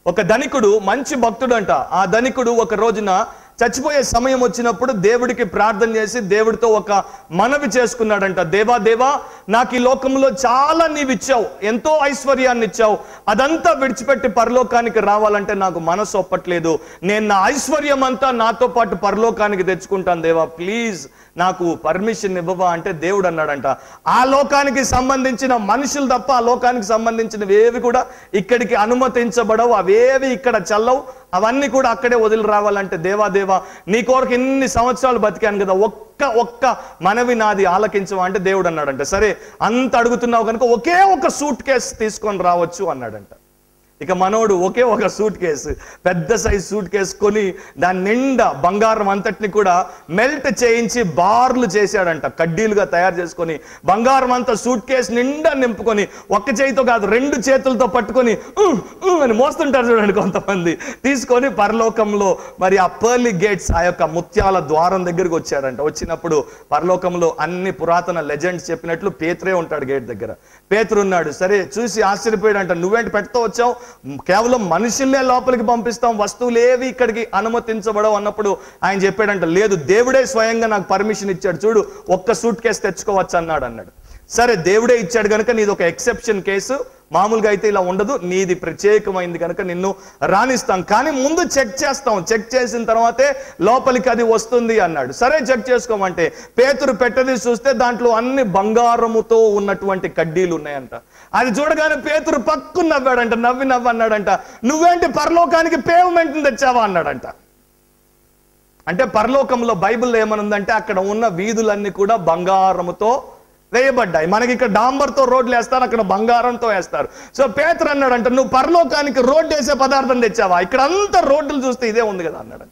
ఒక ధనికుడు మంచి భక్తుడు అంట ఆ ధనికుడు ఒక రోజున చచ్చిపోయే సమయం వచ్చినప్పుడు దేవుడికి ప్రార్థన చేసి దేవుడితో ఒక మనవి చేసుకున్నాడంట దేవా దేవా నాకు ఈ లోకంలో చాలా నీవు ఇచ్చావు ఎంతో ఐశ్వర్యాన్ని ఇచ్చావు అదంతా విడిచిపెట్టి పరలోకానికి రావాలంటే నాకు మనసు ఒప్పట్లేదు నేను నా ఐశ్వర్యం అంతా నాతో పాటు పరలోకానికి తెచ్చుకుంటాను దేవా ప్లీజ్ నాకు పర్మిషన్ ఇవ్వవా అంటే దేవుడు అన్నాడంట ఆ లోకానికి సంబంధించిన మనుషులు తప్ప ఆ లోకానికి సంబంధించినవి ఏవి కూడా ఇక్కడికి అనుమతించబడవు అవేవి ఇక్కడ చల్లవు అవన్నీ కూడా అక్కడే వదిలి రావాలంటే దేవా దేవా నీ కొరకు ఇన్ని సంవత్సరాలు బతికాను కదా ఒక్క ఒక్క మనవి నాది ఆలకించవా అంటే దేవుడు అన్నాడంట సరే అంత అడుగుతున్నావు కనుక ఒకే ఒక సూట్ కేసు తీసుకొని రావచ్చు అన్నాడంట ఇక మనోడు ఒకే ఒక సూట్ కేసు పెద్ద సైజ్ సూట్ కేసు కొని దాని నిండా బంగారం అంతటిని కూడా మెల్ట్ చేయించి బార్లు చేశాడంట కడ్డీలుగా తయారు చేసుకొని బంగారం అంతా సూట్ కేసు నిండా నింపుకొని ఒక్క చేతితో కాదు రెండు చేతులతో పట్టుకొని "ఉ, ఉ" అని మోస్తుంటారు చూడండి కొంతమంది తీసుకొని పరలోకంలో మరి ఆ పర్లీ గేట్స్ ఆ యొక్క ముత్యాల ద్వారం దగ్గరికి వచ్చాడంట వచ్చినప్పుడు పరలోకంలో అన్ని పురాతన లెజెండ్స్ చెప్పినట్లు పేతురే ఉంటాడు గేట్ దగ్గర పేతురు ఉన్నాడు సరే చూసి ఆశ్చర్యపోయాడంట నువ్వేంటి పెట్టుతూ వచ్చావు కేవలం మనుషుల్నే లోపలికి పంపిస్తాం వస్తువులు ఏవి ఇక్కడికి అనుమతించబడవు అన్నప్పుడు ఆయన చెప్పాడంట లేదు దేవుడే స్వయంగా నాకు పర్మిషన్ ఇచ్చాడు చూడు ఒక్క సూట్ కేసు తెచ్చుకోవచ్చు అన్నాడు అన్నాడు సరే దేవుడే ఇచ్చాడు కనుక నీది ఒక ఎక్సెప్షన్ కేసు మామూలుగా అయితే ఇలా ఉండదు నీది ప్రత్యేకమైంది కనుక నిన్ను రాణిస్తాం కానీ ముందు చెక్ చేస్తాం చెక్ చేసిన తర్వాతే లోపలికి అది వస్తుంది అన్నాడు సరే చెక్ చేసుకోమంటే పేతురు పెట్టది చూస్తే దాంట్లో అన్ని బంగారముతో ఉన్నటువంటి కడ్డీలు ఉన్నాయంట అది చూడగానే పేతురు పక్కు నవ్వాడంట నవ్వి నవ్వు అన్నాడంట నువ్వేంటి పరలోకానికి పేమెంట్ తెచ్చావా అన్నాడంట అంటే పరలోకంలో బైబిల్లో ఏమనుందంటే అక్కడ ఉన్న వీధులన్నీ కూడా బంగారముతో వేయబడ్డాయి మనకి ఇక్కడ డాంబర్తో రోడ్లు వేస్తారు అక్కడ బంగారంతో వేస్తారు సో పేతురు అన్నాడంట నువ్వు పరలోకానికి రోడ్డు వేసే పదార్థం తెచ్చావా ఇక్కడ అంతా రోడ్లు చూస్తే ఇదే ఉంది కదా అన్నాడు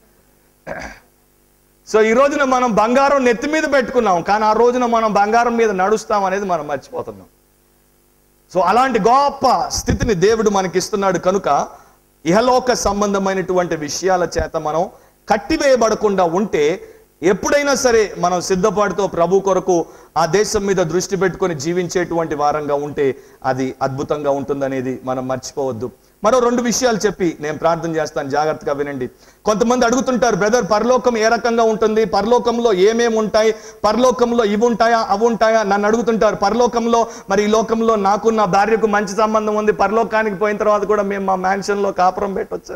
సో ఈ రోజున మనం బంగారం నెత్తి మీద పెట్టుకున్నాం కానీ ఆ రోజున మనం బంగారం మీద నడుస్తాం అనేది మనం మర్చిపోతున్నాం సో అలాంటి గొప్ప స్థితిని దేవుడు మనకి ఇస్తున్నాడు కనుక ఇహలోక సంబంధమైనటువంటి విషయాల చేత మనం కట్టివేయబడకుండా ఉంటే ఎప్పుడైనా సరే మనం సిద్ధపాటుతో ప్రభు కొరకు ఆ దేశం మీద దృష్టి పెట్టుకొని జీవించేటువంటి వారంగా ఉంటే అది అద్భుతంగా ఉంటుందనేది మనం మర్చిపోవద్దు మరో రెండు విషయాలు చెప్పి నేను ప్రార్థన చేస్తాను జాగ్రత్తగా వినండి కొంతమంది అడుగుతుంటారు బ్రదర్ పరలోకం ఏ రకంగా ఉంటుంది పరలోకంలో ఏమేమి ఉంటాయి పరలోకంలో ఇవి ఉంటాయా అవి ఉంటాయా నన్ను అడుగుతుంటారు పరలోకంలో మరి ఈ లోకంలో నాకు నా భార్యకు మంచి సంబంధం ఉంది పరలోకానికి పోయిన తర్వాత కూడా మేము మా మ్యాన్షన్లో కాపురం పెట్టొచ్చా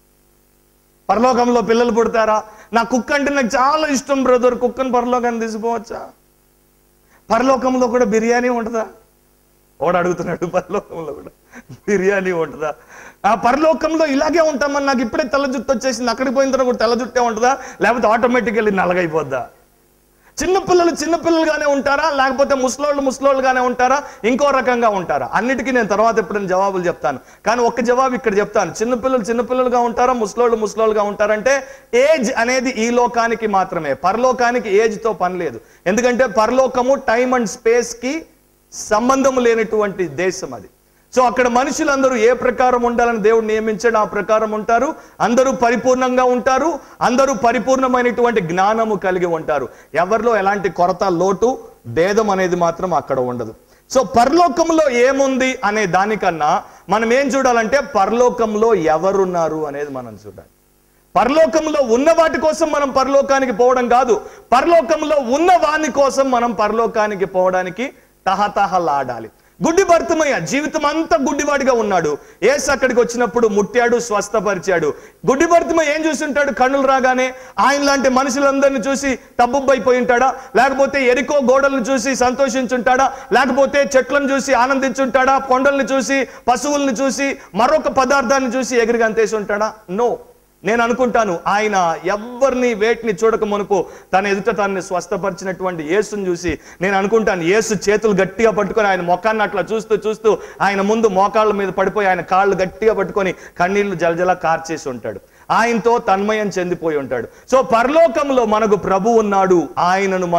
పరలోకంలో పిల్లలు పుడతారా నా కుక్క అంటే నాకు చాలా ఇష్టం బ్రదర్ కుక్కను పరలోకాన్ని తీసుకోవచ్చా పరలోకంలో కూడా బిర్యానీ ఉంటుందా ఓడు అడుగుతున్నాడు పరలోకంలో కూడా బిర్యానీ ఉంటుందా ఆ పరలోకంలో ఇలాగే ఉంటామని నాకు ఇప్పుడే తెల్ల జుట్టు వచ్చేసింది అక్కడికి పోయిన తర్వాత కూడా తెల్ల జుట్టే ఉంటుందా లేకపోతే ఆటోమేటికల్లీ నలగైపోద్దా చిన్నపిల్లలు చిన్నపిల్లలుగానే ఉంటారా లేకపోతే ముసలోళ్ళు ముసలోళ్ళుగానే ఉంటారా ఇంకో రకంగా ఉంటారా అన్నిటికీ నేను తర్వాత ఎప్పుడైనా జవాబులు చెప్తాను కానీ ఒక్క జవాబు ఇక్కడ చెప్తాను చిన్నపిల్లలు చిన్నపిల్లలుగా ఉంటారా ముసలోళ్ళు ముసలోళ్ళుగా ఉంటారంటే ఏజ్ అనేది ఈ లోకానికి మాత్రమే పరలోకానికి ఏజ్తో పని లేదు ఎందుకంటే పరలోకము టైం అండ్ స్పేస్కి సంబంధం లేనటువంటి దేశం అది సో అక్కడ మనుషులందరూ ఏ ప్రకారం ఉండాలని దేవుడు నియమించాడు ఆ ప్రకారం ఉంటారు అందరూ పరిపూర్ణంగా ఉంటారు అందరూ పరిపూర్ణమైనటువంటి జ్ఞానము కలిగి ఉంటారు ఎవరిలో ఎలాంటి కొరత లోటు భేదం అనేది మాత్రం అక్కడ ఉండదు సో పరలోకంలో ఏముంది అనే దానికన్నా మనం ఏం చూడాలంటే పరలోకంలో ఎవరున్నారు అనేది మనం చూడాలి పరలోకంలో ఉన్న వాటి కోసం మనం పరలోకానికి పోవడం కాదు పరలోకంలో ఉన్న వాని కోసం మనం పరలోకానికి పోవడానికి తహతహలాడాలి గుడ్డి భర్తమయ్య జీవితం అంతా గుడ్డివాడిగా ఉన్నాడు ఏసు అక్కడికి వచ్చినప్పుడు ముట్టాడు స్వస్థపరిచాడు గుడ్డి భర్తమయ్య ఏం చూస్తుంటాడు కన్నులు రాగానే ఆయన లాంటి మనుషులందరిని చూసి తబ్బుబ్బైపోయి ఉంటాడా లేకపోతే ఎరికో గోడలను చూసి సంతోషించుంటాడా లేకపోతే చెట్లను చూసి ఆనందించుంటాడా కొండల్ని చూసి పశువుల్ని చూసి మరొక పదార్థాన్ని చూసి ఎగిరి అంతేసి ఉంటాడా నో నేను అనుకుంటాను ఆయన ఎవరిని వేటిని చూడక మునుపు తన ఎదుట తనని స్వస్థపరిచినటువంటి యేసుని చూసి నేను అనుకుంటాను యేసు చేతులు గట్టిగా పట్టుకొని ఆయన మొఖాన్ని అట్లా చూస్తూ చూస్తూ ఆయన ముందు మోకాళ్ళ మీద పడిపోయి ఆయన కాళ్ళు గట్టిగా పట్టుకొని కన్నీళ్లు జలజల కార్చేసి ఉంటాడు ఆయనతో తన్మయం చెందిపోయి ఉంటాడు సో పరలోకంలో మనకు ప్రభు ఉన్నాడు ఆయనను మనం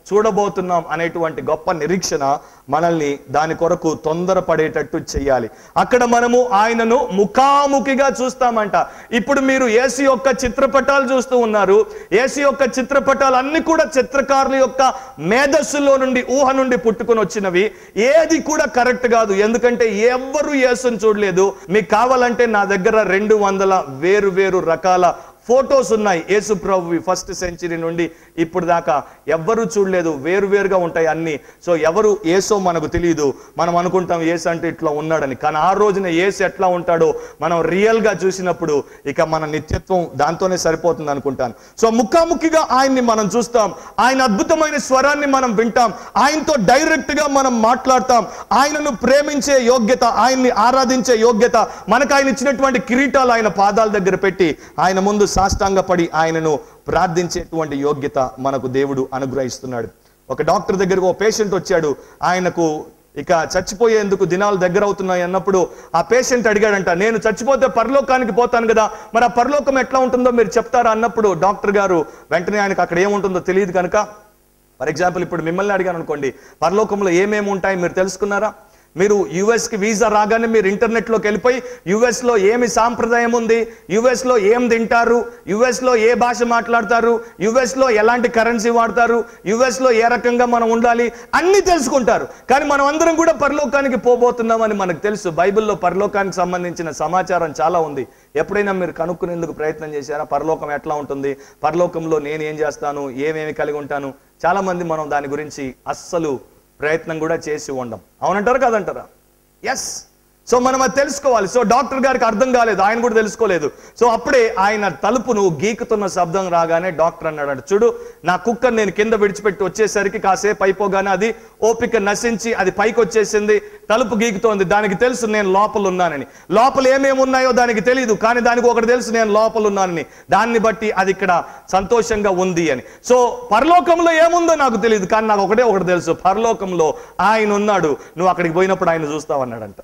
చూడబోతున్నాం అనేటువంటి గొప్ప నిరీక్షణ మనల్ని దాని కొరకు తొందరపడేటట్టు చేయాలి అక్కడ మనము ఆయనను ముఖాముఖిగా చూస్తామంట ఇప్పుడు మీరు ఏసు యొక్క చిత్రపటాలు చూస్తూ ఉన్నారు ఏసు యొక్క చిత్రపటాలు అన్ని కూడా చిత్రకారుల యొక్క మేధస్సులో నుండి ఊహ నుండి పుట్టుకొని వచ్చినవి ఏది కూడా కరెక్ట్ కాదు ఎందుకంటే ఎవ్వరు యేసుని చూడలేదు మీకు కావాలంటే నా దగ్గర రెండు వందల వేరు వేరు రకాల ఫోటోస్ ఉన్నాయి యేసు ప్రభువి ఫస్ట్ సెంచరీ నుండి ఇప్పుడు దాకా ఎవ్వరూ చూడలేదు వేరువేరుగా ఉంటాయి అన్ని సో ఎవరు ఏసో మనకు తెలియదు మనం అనుకుంటాం ఏసు అంటే ఇట్లా ఉన్నాడని కానీ ఆ రోజున ఏసు ఎట్లా ఉంటాడో మనం రియల్ గా చూసినప్పుడు ఇక మన నిత్యత్వం దాంతోనే సరిపోతుంది అనుకుంటాను సో ముఖాముఖిగా ఆయన్ని మనం చూస్తాం ఆయన అద్భుతమైన స్వరాన్ని మనం వింటాం ఆయనతో డైరెక్ట్ గా మనం మాట్లాడతాం ఆయనను ప్రేమించే యోగ్యత ఆయన్ని ఆరాధించే యోగ్యత మనకు ఆయన ఇచ్చినటువంటి కిరీటాలు ఆయన పాదాల దగ్గర పెట్టి ఆయన ముందు సాష్టాంగపడి ఆయనను ప్రార్థించేటువంటి యోగ్యత మనకు దేవుడు అనుగ్రహిస్తున్నాడు ఒక డాక్టర్ దగ్గరకు ఒక పేషెంట్ వచ్చాడు ఆయనకు ఇక చచ్చిపోయేందుకు దినాలు దగ్గర అవుతున్నాయి అన్నప్పుడు ఆ పేషెంట్ అడిగాడంట నేను చచ్చిపోతే పరలోకానికి పోతాను కదా మరి ఆ పరలోకం ఎట్లా ఉంటుందో మీరు చెప్తారా అన్నప్పుడు డాక్టర్ గారు వెంటనే ఆయనకు అక్కడ ఏముంటుందో తెలియదు కనుక ఫర్ ఎగ్జాంపుల్ ఇప్పుడు మిమ్మల్ని అడిగాను అనుకోండి పరలోకంలో ఏమేమి ఉంటాయి మీరు తెలుసుకున్నారా మీరు యుఎస్కి వీసా రాగానే మీరు ఇంటర్నెట్లోకి వెళ్ళిపోయి యుఎస్లో ఏమి సాంప్రదాయం ఉంది యుఎస్లో ఏం తింటారు యుఎస్లో ఏ భాష మాట్లాడతారు యుఎస్లో ఎలాంటి కరెన్సీ వాడతారు యుఎస్లో ఏ రకంగా మనం ఉండాలి అన్నీ తెలుసుకుంటారు కానీ మనం అందరం కూడా పరలోకానికి పోబోతున్నామని మనకు తెలుసు బైబిల్లో పరలోకానికి సంబంధించిన సమాచారం చాలా ఉంది ఎప్పుడైనా మీరు కనుక్కునేందుకు ప్రయత్నం చేశారా పరలోకం ఎట్లా ఉంటుంది పరలోకంలో నేను ఏం చేస్తాను ఏమేమి కలిగి ఉంటాను చాలా మంది మనం దాని గురించి అస్సలు ప్రయత్నం కూడా చేసి ఉండం అవునంటారా కాదంటారా ఎస్ సో మనం అది తెలుసుకోవాలి సో డాక్టర్ గారికి అర్థం కాలేదు ఆయన కూడా తెలుసుకోలేదు సో అప్పుడే ఆయన తలుపును గీకుతున్న శబ్దం రాగానే డాక్టర్ అన్నాడు చూడు నా కుక్కర్ నేను కింద విడిచిపెట్టి వచ్చేసరికి కాసేపు అయిపోగానే అది ఓపిక నశించి అది పైకి వచ్చేసింది తలుపు గీకుతోంది దానికి తెలుసు నేను లోపల ఉన్నానని లోపల ఏమేమి ఉన్నాయో దానికి తెలియదు కానీ దానికి ఒకటి తెలుసు నేను లోపల ఉన్నానని దాన్ని బట్టి అది ఇక్కడ సంతోషంగా ఉంది అని సో పరలోకంలో ఏముందో నాకు తెలియదు కానీ నాకు ఒకటే ఒకటి తెలుసు పరలోకంలో ఆయన ఉన్నాడు నువ్వు అక్కడికి పోయినప్పుడు ఆయన చూస్తావు అన్నాడంట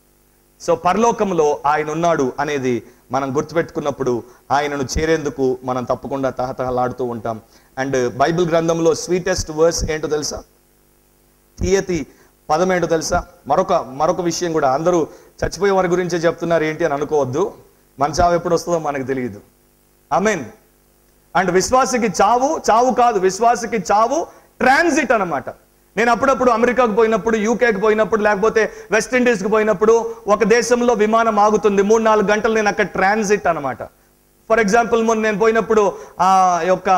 సో పరలోకంలో ఆయన ఉన్నాడు అనేది మనం గుర్తుపెట్టుకున్నప్పుడు ఆయనను చేరేందుకు మనం తప్పకుండా తహతహలాడుతూ ఉంటాం అండ్ బైబిల్ గ్రంథంలో స్వీటెస్ట్ వర్స్ ఏంటో తెలుసా తీయతి పదం ఏంటో తెలుసా మరొక మరొక విషయం కూడా అందరూ చచ్చిపోయే వారి గురించే చెప్తున్నారు ఏంటి అని అనుకోవద్దు మన చావు ఎప్పుడు వస్తుందో మనకు తెలియదు మీన్ అండ్ విశ్వాసకి చావు చావు కాదు విశ్వాసకి చావు ట్రాన్సిట్ అన్నమాట నేను అప్పుడప్పుడు అమెరికాకు పోయినప్పుడు యూకేకి పోయినప్పుడు లేకపోతే వెస్ట్ ఇండీస్కి పోయినప్పుడు ఒక దేశంలో విమానం ఆగుతుంది మూడు నాలుగు గంటలు నేను అక్కడ ట్రాన్సిట్ అన్నమాట ఫర్ ఎగ్జాంపుల్ మొన్న నేను పోయినప్పుడు ఆ యొక్క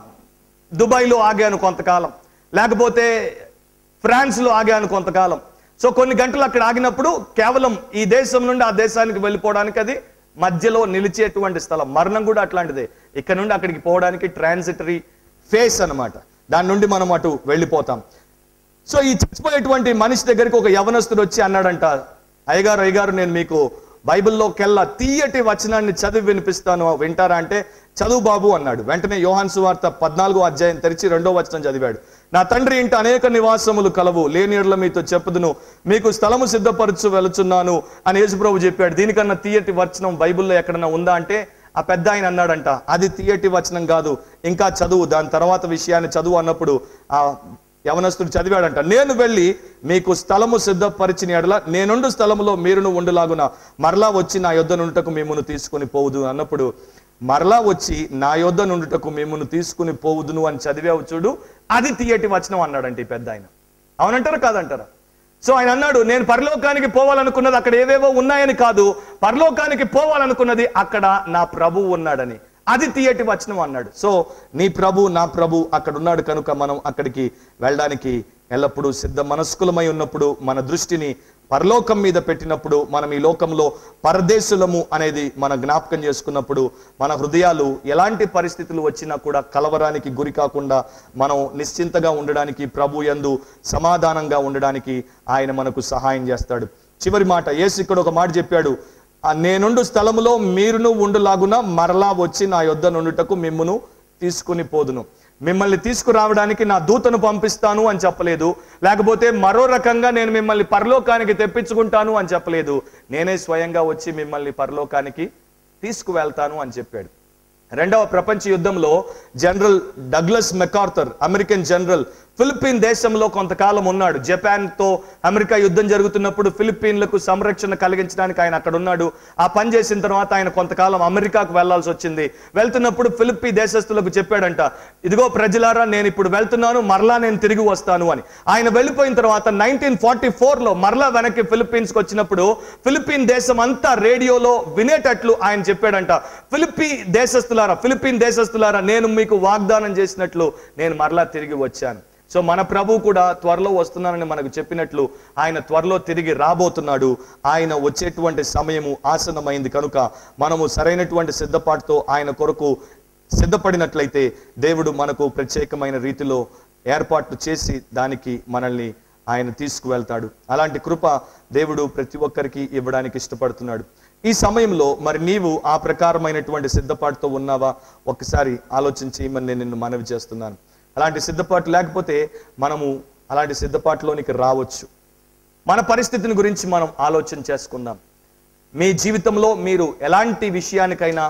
దుబాయ్లో ఆగాను కొంతకాలం లేకపోతే ఫ్రాన్స్లో ఆగాను కొంతకాలం సో కొన్ని గంటలు అక్కడ ఆగినప్పుడు కేవలం ఈ దేశం నుండి ఆ దేశానికి వెళ్ళిపోవడానికి అది మధ్యలో నిలిచేటువంటి స్థలం మరణం కూడా అట్లాంటిదే ఇక్కడ నుండి అక్కడికి పోవడానికి ట్రాన్సిటరీ ఫేస్ అన్నమాట దాని నుండి మనం అటు వెళ్ళిపోతాం సో ఈ చచ్చిపోయేటువంటి మనిషి దగ్గరికి ఒక యవనస్తుడు వచ్చి అన్నాడంట అయ్యగారు అయ్యగారు నేను మీకు బైబిల్లోకెల్లా తీయటి వచనాన్ని చదివి వినిపిస్తాను వింటారా అంటే చదువు బాబు అన్నాడు వెంటనే యోహాన్ సువార్త పద్నాలుగో అధ్యాయం తెరిచి రెండో వచనం చదివాడు నా తండ్రి ఇంట అనేక నివాసములు కలవు లేనియర్ల మీతో చెప్పుదును మీకు స్థలము సిద్ధపరచు వెళుచున్నాను అని యేసుప్రభు చెప్పాడు దీనికన్నా తీయటి వచనం బైబిల్లో ఎక్కడన్నా ఉందా అంటే ఆ పెద్ద ఆయన అన్నాడంట అది తీయటి వచనం కాదు ఇంకా చదువు దాని తర్వాత విషయాన్ని చదువు అన్నప్పుడు ఆ యవనస్తుడు చదివాడంట నేను వెళ్ళి మీకు స్థలము సిద్ధపరిచిన ఎడల నేనుండు స్థలములో మీరును ఉండులాగున మరలా వచ్చి నా యొద్ద నుండుటకు మిమ్మల్ని తీసుకుని పోవుదు అన్నప్పుడు మరలా వచ్చి నా యొద్ద నుండుటకు మిమ్మల్ని తీసుకుని పోవుదును అని చదివావు చూడు అది తీయటి వచనం అన్నాడంట ఈ పెద్ద ఆయన అవునంటారా కాదంటారా సో ఆయన అన్నాడు నేను పరలోకానికి పోవాలనుకున్నది అక్కడ ఏవేవో ఉన్నాయని కాదు పరలోకానికి పోవాలనుకున్నది అక్కడ నా ప్రభువు ఉన్నాడని అది తీయటి వచనం అన్నాడు సో నీ ప్రభు నా ప్రభు అక్కడ ఉన్నాడు కనుక మనం అక్కడికి వెళ్ళడానికి ఎల్లప్పుడూ సిద్ధ మనస్కులమై ఉన్నప్పుడు మన దృష్టిని పరలోకం మీద పెట్టినప్పుడు మనం ఈ లోకంలో పరదేశులము అనేది మన జ్ఞాపకం చేసుకున్నప్పుడు మన హృదయాలు ఎలాంటి పరిస్థితులు వచ్చినా కూడా కలవరానికి గురి కాకుండా మనం నిశ్చింతగా ఉండడానికి ప్రభు యందు సమాధానంగా ఉండడానికి ఆయన మనకు సహాయం చేస్తాడు చివరి మాట యేసు ఇక్కడ ఒక మాట చెప్పాడు ఆ నేనుండు స్థలములో మీరును ఉండులాగున మరలా వచ్చి నా యొద్ద నుండుటకు మిమ్మును తీసుకుని పోదును మిమ్మల్ని తీసుకురావడానికి నా దూతను పంపిస్తాను అని చెప్పలేదు లేకపోతే మరో రకంగా నేను మిమ్మల్ని పరలోకానికి తెప్పించుకుంటాను అని చెప్పలేదు నేనే స్వయంగా వచ్చి మిమ్మల్ని పరలోకానికి తీసుకువెళ్తాను అని చెప్పాడు రెండవ ప్రపంచ యుద్ధంలో general Douglas MacArthur American general Philippine దేశంలో కొంతకాలం ఉన్నాడు జపాన్తో అమెరికా యుద్ధం జరుగుతున్నప్పుడు ఫిలిప్పీన్లకు సంరక్షణ కలిగించడానికి ఆయన అక్కడ ఉన్నాడు ఆ పని చేసిన తర్వాత ఆయన కొంతకాలం అమెరికాకు వెళ్లాల్సి వచ్చింది వెళ్తున్నప్పుడు ఫిలిప్పీ దేశస్తులకు చెప్పాడంట ఇదిగో ప్రజలారా నేను ఇప్పుడు వెళ్తున్నాను మరలా నేను తిరిగి వస్తాను అని ఆయన వెళ్ళిపోయిన తర్వాత నైన్టీన్ ఫార్టీ లో మరలా వెనక్కి ఫిలిప్పీన్స్కి వచ్చినప్పుడు ఫిలిప్పీన్ దేశం అంతా రేడియోలో వినేటట్లు ఆయన చెప్పాడంట ఫిలిప్పీ దేశస్తులారా ఫిలిప్పీన్ దేశస్తులారా నేను మీకు వాగ్దానం చేసినట్లు నేను మరలా తిరిగి వచ్చాను సో మన ప్రభు కూడా త్వరలో వస్తున్నానని మనకు చెప్పినట్లు ఆయన త్వరలో తిరిగి రాబోతున్నాడు ఆయన వచ్చేటువంటి సమయము ఆసన్నమైంది కనుక మనము సరైనటువంటి సిద్ధపాటుతో ఆయన కొరకు సిద్ధపడినట్లయితే దేవుడు మనకు ప్రత్యేకమైన రీతిలో ఏర్పాట్లు చేసి దానికి మనల్ని ఆయన తీసుకువెళ్తాడు అలాంటి కృప దేవుడు ప్రతి ఒక్కరికి ఇవ్వడానికి ఇష్టపడుతున్నాడు ఈ సమయంలో మరి నీవు ఆ ప్రకారమైనటువంటి సిద్ధపాటుతో ఉన్నావా ఒక్కసారి ఆలోచించి చేయమని నేను నిన్ను మనవి చేస్తున్నాను అలాంటి సిద్ధపాటు లేకపోతే మనము అలాంటి సిద్ధపాటులోనికి రావచ్చు మన పరిస్థితిని గురించి మనం ఆలోచన చేసుకుందాం మీ జీవితంలో మీరు ఎలాంటి విషయానికైనా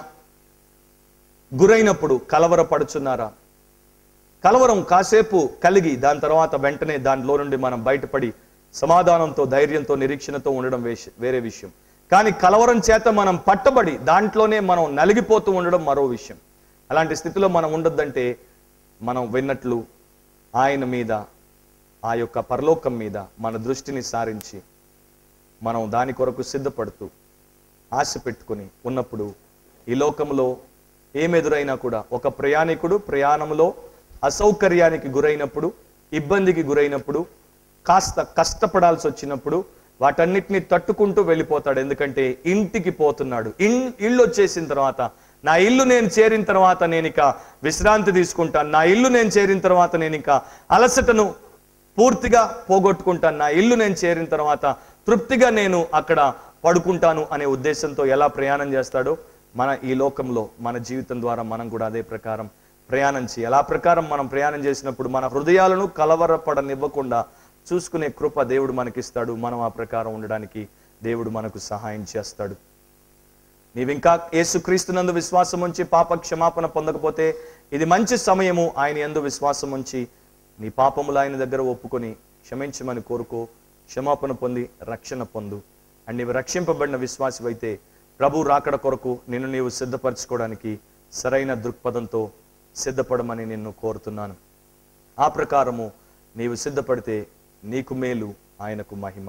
గురైనప్పుడు కలవరపడుచున్నారా కలవరం కాసేపు కలిగి దాని తర్వాత వెంటనే దానిలో నుండి మనం బయటపడి సమాధానంతో ధైర్యంతో నిరీక్షణతో ఉండడం వేష- వేరే విషయం కానీ కలవరం చేత మనం పట్టబడి దాంట్లోనే మనం నలిగిపోతూ ఉండడం మరో విషయం అలాంటి స్థితిలో మనం ఉండొద్దంటే మనం విన్నట్లు ఆయన మీద ఆ యొక్క పరలోకం మీద మన దృష్టిని సారించి మనం దాని కొరకు సిద్ధపడుతూ ఆశ పెట్టుకుని ఉన్నప్పుడు ఈ లోకంలో ఏమెదురైనా కూడా ఒక ప్రయాణికుడు ప్రయాణంలో అసౌకర్యానికి గురైనప్పుడు ఇబ్బందికి గురైనప్పుడు కాస్త కష్టపడాల్సి వచ్చినప్పుడు వాటన్నిటిని తట్టుకుంటూ వెళ్ళిపోతాడు ఎందుకంటే ఇంటికి పోతున్నాడు ఇన్ ఇల్లు వచ్చేసిన తర్వాత నా ఇల్లు నేను చేరిన తర్వాత నేను ఇక విశ్రాంతి తీసుకుంటాను నా ఇల్లు నేను చేరిన తర్వాత నేను ఇక అలసటను పూర్తిగా పోగొట్టుకుంటాను నా ఇల్లు నేను చేరిన తర్వాత తృప్తిగా నేను అక్కడ పడుకుంటాను అనే ఉద్దేశంతో ఎలా ప్రయాణం చేస్తాడో మన ఈ లోకంలో మన జీవితం ద్వారా మనం కూడా అదే ప్రకారం ప్రయాణం చేయాలి ఆ ప్రకారం మనం ప్రయాణం చేసినప్పుడు మన హృదయాలను కలవరపడనివ్వకుండా చూసుకునే కృప దేవుడు మనకిస్తాడు మనం ఆ ప్రకారం ఉండడానికి దేవుడు మనకు సహాయం చేస్తాడు నీవింకా యేసుక్రీస్తునందు విశ్వాసం ఉంచి పాప క్షమాపణ పొందకపోతే ఇది మంచి సమయము ఆయన యందు విశ్వాసం ఉంచి నీ పాపములు ఆయన దగ్గర ఒప్పుకొని క్షమించమని కోరుకో క్షమాపణ పొంది రక్షణ పొందు అండ్ నీవు రక్షింపబడిన విశ్వాసమైతే ప్రభు రాకడ కొరకు నిన్ను నీవు సిద్ధపరచుకోవడానికి సరైన దృక్పథంతో సిద్ధపడమని నిన్ను కోరుతున్నాను ఆ ప్రకారము నీవు సిద్ధపడితే నీకు మేలు ఆయనకు మహిమ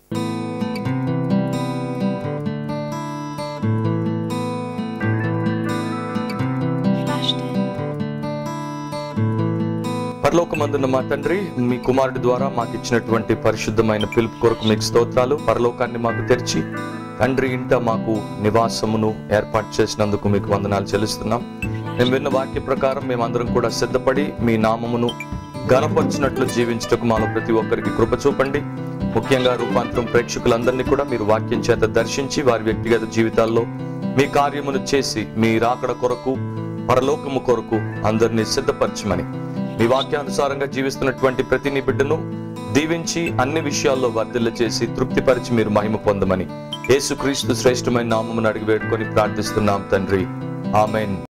flashed in. పరలోకమందున్న మా తండ్రి మీ కుమారుడి ద్వారా మాకు ఇచ్చినటువంటి పరిశుద్ధమైన పిలుపు కొరకు మీకు స్తోత్రాలు పరలోకాన్ని మాకు తెరిచి తండ్రి ఇంట మాకు నివాసమును ఏర్పాటు చేసినందుకు మీకు వందనాలు చెల్లిస్తున్నాం మేము విన్న వాక్య ప్రకారం మేమందరం కూడా సిద్ధపడి మీ నామమును గణపరిచినట్లు జీవించటకు మాలో ప్రతి ఒక్కరికి కృప చూపండి ముఖ్యంగా రూపాంతరం ప్రేక్షకులందరినీ కూడా మీరు వాక్యం చేత దర్శించి వారి వ్యక్తిగత జీవితాల్లో మీ కార్యమును చేసి మీ రాకడ కొరకు పరలోకము కొరకు అందరినీ సిద్ధపరచమని మీ వాక్యానుసారంగా జీవిస్తున్నటువంటి ప్రతి నీ బిడ్డను దీవించి అన్ని విషయాల్లో వర్ధిల్ల చేసి తృప్తిపరిచి మీరు మహిమ పొందమని యేసుక్రీస్తు శ్రేష్టమైన నామమును అడిగి వేడుకొని ప్రార్థిస్తున్నాం తండ్రి ఆమెన్